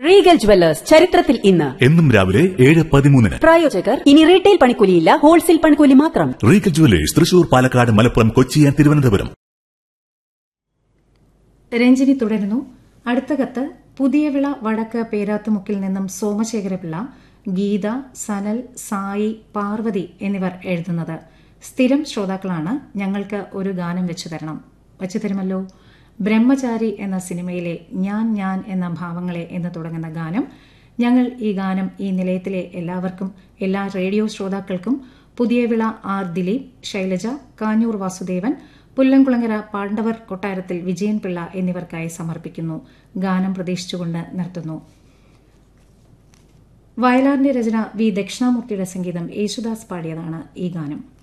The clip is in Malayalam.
റീഗൽ ജുവല്ലേഴ്സ് ചരിത്രത്തിൽ ഇന്ന് എന്നും രാവിലെ ഏഴ് പതിമൂന്നിന് പ്രായോജകർ ഇനി റീറ്റെയിൽ പണിക്കൂലിയില്ല ഹോൾസെയിൽ പണിക്കൂലി മാത്രം Regal jewellers Thrissur Palakkad Malappuram Kochi and Thiruvananthapuram Ranjini തുടരുന്നു അടുത്ത കത്ത് പുതിയവിള വടക്ക് പേരാത്തുമുക്കിൽ നിന്നും സോമശേഖരപിള്ള ഗീത സനൽ സായി പാർവതി എന്നിവർ എഴുതുന്നത് സ്ഥിരം ശ്രോതാക്കളാണ് ഞങ്ങൾക്ക് ഒരു ഗാനം വെച്ചു തരണം വെച്ചു തരുമല്ലോ ബ്രഹ്മചാരി എന്ന സിനിമയിലെ ഞാൻ ഞാൻ എന്ന ഭാവങ്ങളെ എന്ന് തുടങ്ങുന്ന ഗാനം ഞങ്ങൾ ഈ ഗാനം ഈ നിലയത്തിലെ എല്ലാവർക്കും എല്ലാ റേഡിയോ ശ്രോതാക്കൾക്കും പുതിയവിള ആർ ദിലീപ് ശൈലജ കാഞ്ഞൂർ വാസുദേവൻ പുല്ലംകുളങ്ങര പാണ്ഡവർ കൊട്ടാരത്തിൽ വിജയൻ പിള്ള എന്നിവർക്കായി സമർപ്പിക്കുന്നു ഗാനം പ്രതീക്ഷിച്ചുകൊണ്ട് നിർത്തുന്നു വയലാറിന്റെ രചന വി ദക്ഷിണാമൂർത്തിയുടെ സംഗീതം യേശുദാസ് പാടിയതാണ് ഈ ഗാനം